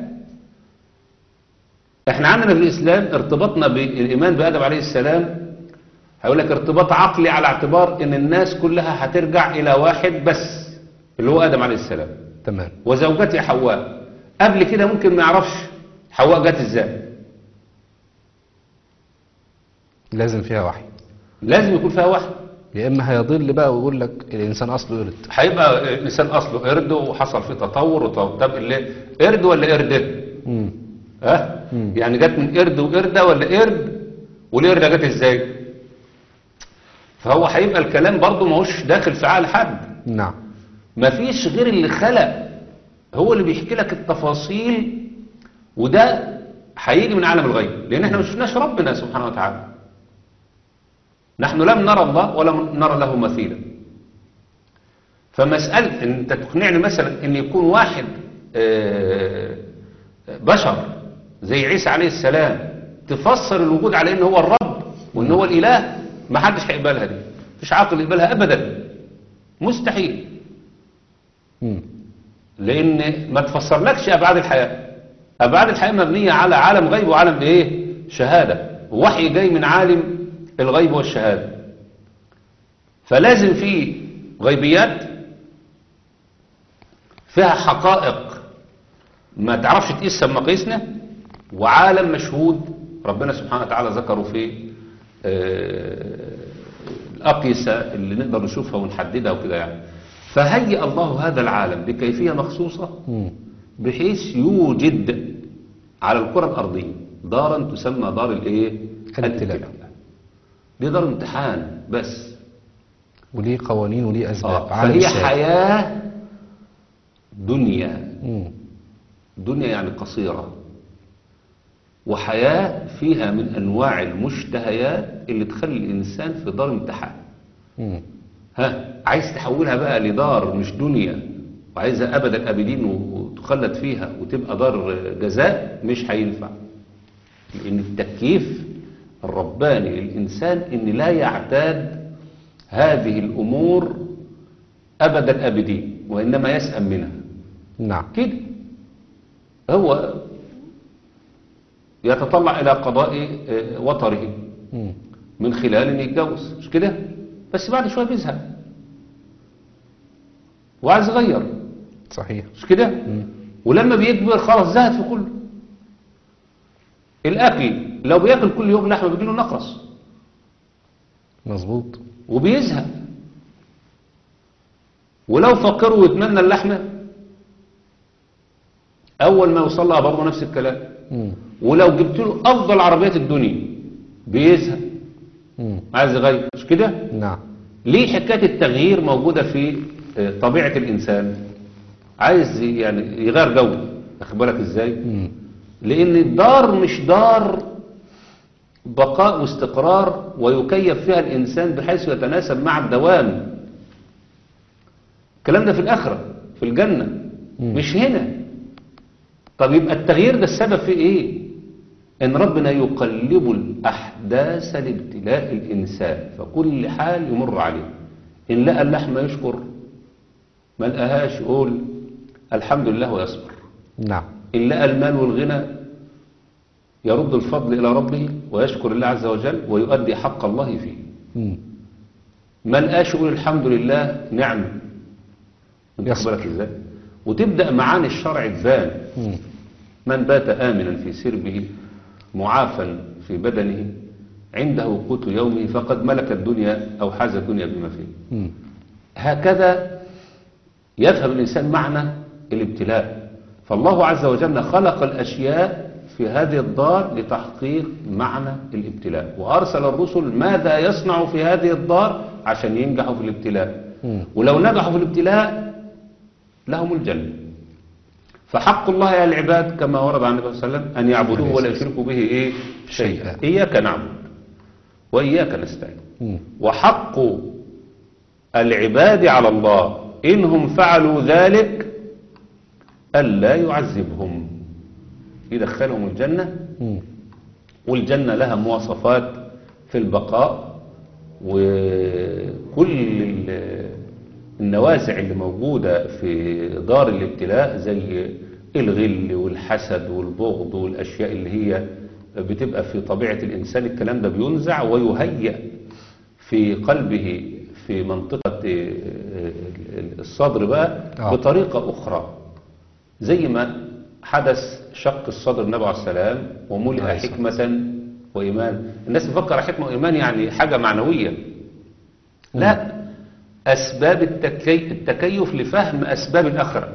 احنا عندنا في الإسلام ارتباطنا بالإيمان بآدم عليه السلام هيقول لك ارتباط عقلي على اعتبار ان الناس كلها هترجع إلى واحد بس اللي هو آدم عليه السلام
تمام
وزوجته حواء قبل كده ممكن ما يعرفش حواء جت ازاي
لازم فيها وحي
لازم يكون فيها واحد
يا اما هيضل بقى ويقول لك الانسان اصله قرد
هيبقى الانسان اصله قرد وحصل فيه تطور وتطور طب اللي قرد ولا قرده
مم.
ها
مم.
يعني جت من قرد وقرده ولا قرد والقرده جت ازاي فهو هيبقى الكلام برضه ماهوش داخل في عقل حد
نعم
مفيش غير اللي خلق هو اللي بيحكي لك التفاصيل وده هيجي من عالم الغيب لان احنا ما شفناش ربنا سبحانه وتعالى نحن لم نرى الله ولم نرى له مثيلا فمسألة ان انت تقنعني مثلا ان يكون واحد آه، بشر زي عيسى عليه السلام تفسر الوجود على ان هو الرب وان هو الاله ما حدش هيقبلها دي مفيش عاقل يقبلها ابدا مستحيل
مم.
لان ما تفسرلكش ابعاد الحياه ابعاد الحياه مبنيه على عالم غيب وعالم ايه شهاده وحي جاي من عالم الغيب والشهاده فلازم في غيبيات فيها حقائق ما تعرفش تقيسها بمقاييسنا وعالم مشهود ربنا سبحانه وتعالى ذكره في آه، الأقيسة اللي نقدر نشوفها ونحددها وكده يعني فهيئ الله هذا العالم بكيفية مخصوصة
مم.
بحيث يوجد على الكرة الأرضية دارا تسمى دار الايه
الابتلاء.
دي دار امتحان بس
وليه قوانين وليه اسباب
آه.
عالم
فهي
الشهادة.
حياة دنيا
مم.
دنيا يعني قصيرة وحياة فيها من أنواع المشتهيات اللي تخلي الإنسان في دار امتحان
مم.
ها عايز تحولها بقى لدار مش دنيا وعايزها أبد الأبدين وتخلد فيها وتبقى دار جزاء مش هينفع لأن التكييف الرباني للإنسان إن لا يعتاد هذه الأمور أبد الأبدين وإنما يسأم منها
نعم
كده هو يتطلع إلى قضاء آه، وطره
مم.
من خلال ان يتجوز مش كده بس بعد شويه بيزهق وعايز يغير
صحيح
مش كده ولما بيكبر خلاص زهد في كله الاكل لو بياكل كل يوم لحمه بيجيله نقرس
مظبوط
وبيزهق ولو فكروا ويتمنى اللحمه اول ما يوصل لها برضه نفس الكلام
مم.
ولو جبت له افضل عربيات الدنيا بيزهق
مم.
عايز يغير مش كده
نعم
ليه حكاية التغيير موجودة في آه، طبيعة الإنسان عايز يعني يغير جو أخد بالك إزاي
مم.
لأن الدار مش دار بقاء واستقرار ويكيف فيها الإنسان بحيث يتناسب مع الدوام الكلام ده في الآخرة في الجنة مش هنا طب يبقى التغيير ده السبب في إيه إن ربنا يقلب الأحداث لابتلاء الإنسان فكل حال يمر عليه إن لقى اللحمة يشكر ما لقاهاش يقول الحمد لله ويصبر
نعم
إن لقى المال والغنى يرد الفضل إلى ربه ويشكر الله عز وجل ويؤدي حق الله فيه
مم.
ما لقاش يقول الحمد لله نعم انت
يصبر.
بالك ازاي وتبدأ معاني الشرع تبان
مم.
من بات آمنا في سربه معافا في بدنه عنده قوت يومه فقد ملك الدنيا أو حاز الدنيا بما فيه
مم.
هكذا يفهم الإنسان معنى الابتلاء فالله عز وجل خلق الأشياء في هذه الدار لتحقيق معنى الابتلاء وأرسل الرسل ماذا يصنع في هذه الدار عشان ينجحوا في الابتلاء
مم.
ولو نجحوا في الابتلاء لهم الجنة فحق الله على العباد كما ورد عن النبي صلى الله عليه وسلم أن يعبدوه ولا يشركوا به إيه شيئا
شيئا.
إياك نعبد وإياك نستعين
مم.
وحق العباد على الله إنهم فعلوا ذلك ألا يعذبهم يدخلهم الجنة
مم.
والجنة لها مواصفات في البقاء وكل ال- النوازع اللي موجودة في دار الابتلاء زي الغل والحسد والبغض والأشياء اللي هي بتبقى في طبيعة الإنسان الكلام ده بينزع ويهيأ في قلبه في منطقة الصدر بقى
آه.
بطريقة أخرى زي ما حدث شق الصدر النبي عليه السلام وملئ
عليه الصلاة
حكمة وإيمان الناس بتفكر حكمة وإيمان يعني حاجة معنوية لا أسباب التكي... التكيف لفهم أسباب الآخرة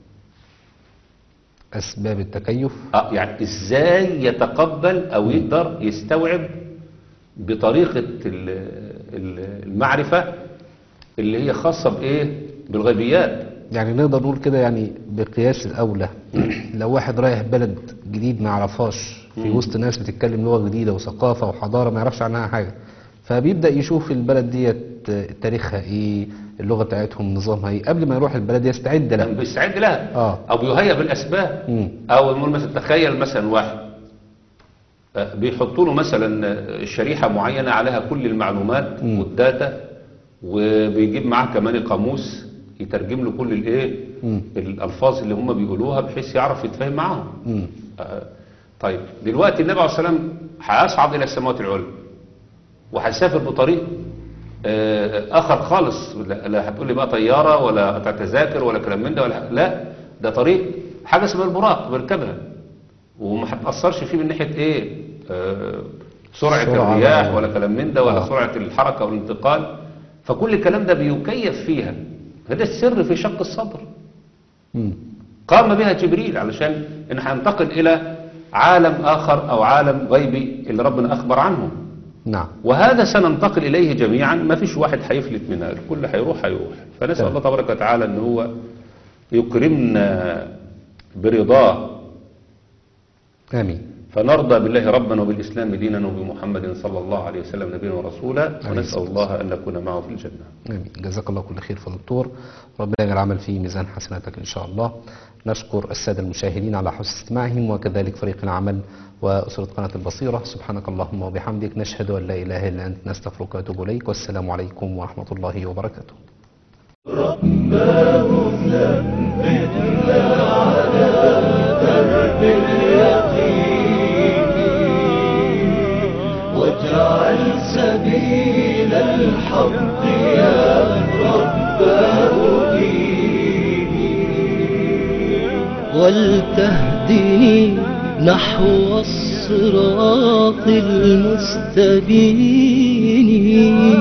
أسباب التكيف
آه يعني إزاي يتقبل أو يقدر يستوعب بطريقة ال- ال- المعرفة اللي هي خاصة بإيه بالغيبيات
يعني نقدر نقول كده يعني بقياس الأولى لو واحد رايح بلد جديد ما يعرفهاش في وسط ناس بتتكلم لغة جديدة وثقافة وحضارة ما يعرفش عنها حاجة فبيبدأ يشوف البلد ديت تاريخها ايه اللغة بتاعتهم نظامها ايه قبل ما يروح البلد يستعد لها
بيستعد لها
آه.
أو بيهيأ بالأسباب
مم.
أو نقول مثلا تخيل مثلا واحد آه، بيحطوا له مثلا آه، شريحة معينة عليها كل المعلومات
مم.
والداتا وبيجيب معاه كمان قاموس يترجم له كل الايه
مم.
الالفاظ اللي هم بيقولوها بحيث يعرف يتفاهم معاهم
مم.
آه، طيب دلوقتي النبي عليه الصلاه والسلام هيصعد الى السماوات العلى وهيسافر بطريق آه، اخر خالص لا لا هتقول لي بقى طياره ولا قطع تذاكر ولا كلام من ده ولا لا ده طريق حاجه اسمها البراق بيركبها وما هتاثرش فيه من ناحيه ايه آه، سرعه
سرعة
الرياح
ولا-
ولا كلام من ده ولا
آه.
سرعه الحركه والانتقال فكل الكلام ده بيكيف فيها هذا السر في شق الصدر
مم.
قام بها جبريل علشان ان هننتقل الى عالم اخر او عالم غيبي اللي ربنا اخبر عنه
نعم
وهذا سننتقل اليه جميعا ما فيش واحد هيفلت منها الكل هيروح هيروح فنسال
تمام.
الله تبارك وتعالى ان هو يكرمنا برضاه
آمين
فنرضى بالله ربا وبالاسلام دينا وبمحمد صلى الله عليه وسلم نبينا ورسولا
عليه
ونسال
الصلاة
الله ان نكون معه في الجنه
آمين جزاك الله كل خير فضل الدكتور ربنا يجعل العمل في ميزان حسناتك إن شاء الله نشكر السادة المشاهدين على حسن استماعهم وكذلك فريق العمل وأسرة قناة البصيرة سبحانك اللهم وبحمدك نشهد أن لا إله إلا أنت نستغفرك ونتوب إليك والسلام عليكم ورحمة الله وبركاته
واجعل سبيل الحق يا رباه ديني ولتهدني نحو الصراط المستبين